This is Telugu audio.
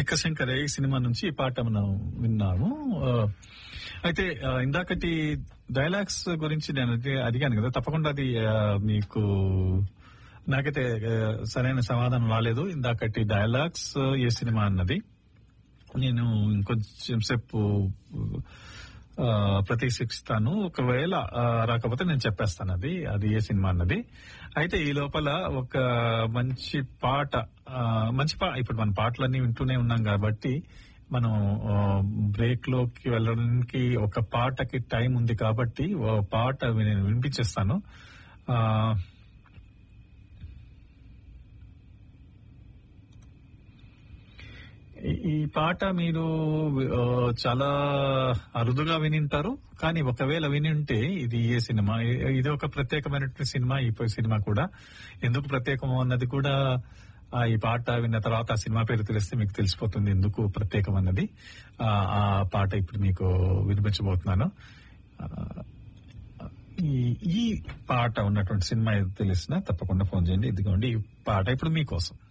తిక్కశంకరే ఈ సినిమా నుంచి ఈ పాట మనం విన్నాము ఆ, అయితే ఆ, ఇందాకటి డైలాగ్స్ గురించి నేను అడిగి- అడిగాను కదా తప్పకుండా అది ఆ, మీకు నాకైతే ఆ, సరైన సమాధానం రాలేదు ఇందాకటి డైలాగ్స్ ఏ సినిమా అన్నది నేను ఇంకొంచెం సేపు ఆ, ప్రతీక్షిస్తాను ఒకవేళ ఆ, రాకపోతే నేను చెప్పేస్తాను అది అది ఏ సినిమా అన్నది అయితే ఈ లోపల ఒక మంచి పాట ఆ, మంచి పా ఇప్పుడు మన పాటలన్నీ వింటూనే ఉన్నాం కాబట్టి మనం బ్రేక్ లోకి వెళ్ళడానికి ఒక పాటకి టైం ఉంది కాబట్టి ఓ పాట నేను వినిపించేస్తాను ఆ, ఈ- ఈ పాట మీరు ఆ, చాలా అరుదుగా వినింటారు కానీ ఒకవేళ విని ఉంటే ఇది ఏ సినిమా ఇ- ఇది ఒక ప్రత్యేకమైనటువంటి సినిమా ఈ ప- సినిమా కూడా ఎందుకు ప్రత్యేకమో అన్నది కూడా ఆ, ఈ పాట విన్న తర్వాత ఆ సినిమా పేరు తెలిస్తే మీకు తెలిసిపోతుంది ఎందుకు ప్రత్యేకం అన్నది ఆ, ఆ పాట ఇప్పుడు మీకు వినిపించబోతున్నాను ఆ, ఈ ఈ పాట ఉన్నటువంటి సినిమా ఏదో తెలిసినా తప్పకుండా ఫోన్ చేయండి ఇదిగోండి ఈ పాట ఇప్పుడు మీకోసం